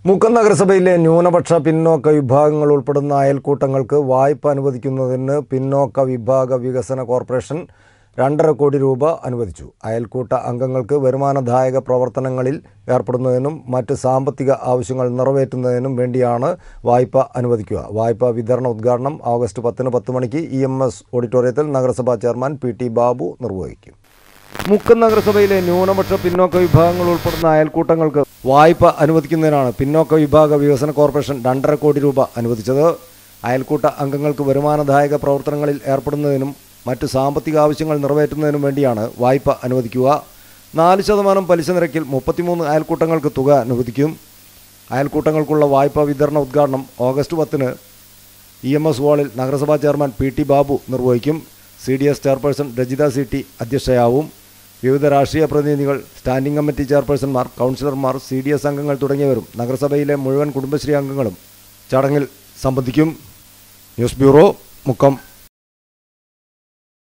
മുക്കം നഗരസഭയിലെ ന്യൂനപക്ഷ പിന്നോക്ക വിഭാഗങ്ങൾ ഉൾപ്പെടുന്ന അയൽക്കൂട്ടങ്ങൾക്ക് വായ്പ അനുവദിക്കുന്നതിന് പിന്നോക്ക വിഭാഗ വികസന കോർപ്പറേഷൻ രണ്ടര കോടി രൂപ അനുവദിച്ചു അയൽക്കൂട്ട അംഗങ്ങൾക്ക് വരുമാനദായക പ്രവർത്തനങ്ങളിൽ ഏർപ്പെടുന്നതിനും മറ്റ് സാമ്പത്തിക ആവശ്യങ്ങൾ നിറവേറ്റുന്നതിനും വേണ്ടിയാണ് വായ്പ അനുവദിക്കുക വായ്പ വിതരണ ഉദ്ഘാടനം ഓഗസ്റ്റ് പത്തിന് പത്ത് മണിക്ക് ഇ എം എസ് ഓഡിറ്റോറിയത്തിൽ നഗരസഭാ ചെയർമാൻ പി ടി ബാബു നിർവഹിക്കും മുക്കം നഗരസഭയിലെ ന്യൂനപക്ഷ പിന്നോക്ക വിഭാഗങ്ങൾ ഉൾപ്പെടുന്ന അയൽക്കൂട്ടങ്ങൾക്ക് വായ്പ അനുവദിക്കുന്നതിനാണ് പിന്നോക്ക വിഭാഗ വികസന കോർപ്പറേഷൻ രണ്ടര കോടി രൂപ അനുവദിച്ചത് അയൽക്കൂട്ട അംഗങ്ങൾക്ക് വരുമാനദായക പ്രവർത്തനങ്ങളിൽ ഏർപ്പെടുന്നതിനും മറ്റ് സാമ്പത്തിക ആവശ്യങ്ങൾ നിറവേറ്റുന്നതിനും വേണ്ടിയാണ് വായ്പ അനുവദിക്കുക നാല് ശതമാനം പലിശ നിരക്കിൽ മുപ്പത്തിമൂന്ന് അയൽക്കൂട്ടങ്ങൾക്ക് തുക അനുവദിക്കും അയൽക്കൂട്ടങ്ങൾക്കുള്ള വായ്പാ വിതരണ ഉദ്ഘാടനം ഓഗസ്റ്റ് പത്തിന് ഇ എം എസ് ഹാളിൽ നഗരസഭാ ചെയർമാൻ പി ടി ബാബു നിർവഹിക്കും C D S chairperson Rajitha C T അധ്യക്ഷയാവും വിവിധ രാഷ്ട്രീയ പ്രതിനിധികൾ സ്റ്റാൻഡിംഗ് കമ്മിറ്റി ചെയർപേഴ്സൺമാർ കൗൺസിലർമാർ സി ഡി എസ് അംഗങ്ങൾ തുടങ്ങിയവരും നഗരസഭയിലെ മുഴുവൻ കുടുംബശ്രീ അംഗങ്ങളും ചടങ്ങിൽ സംബന്ധിക്കും ന്യൂസ് ബ്യൂറോ മുക്കം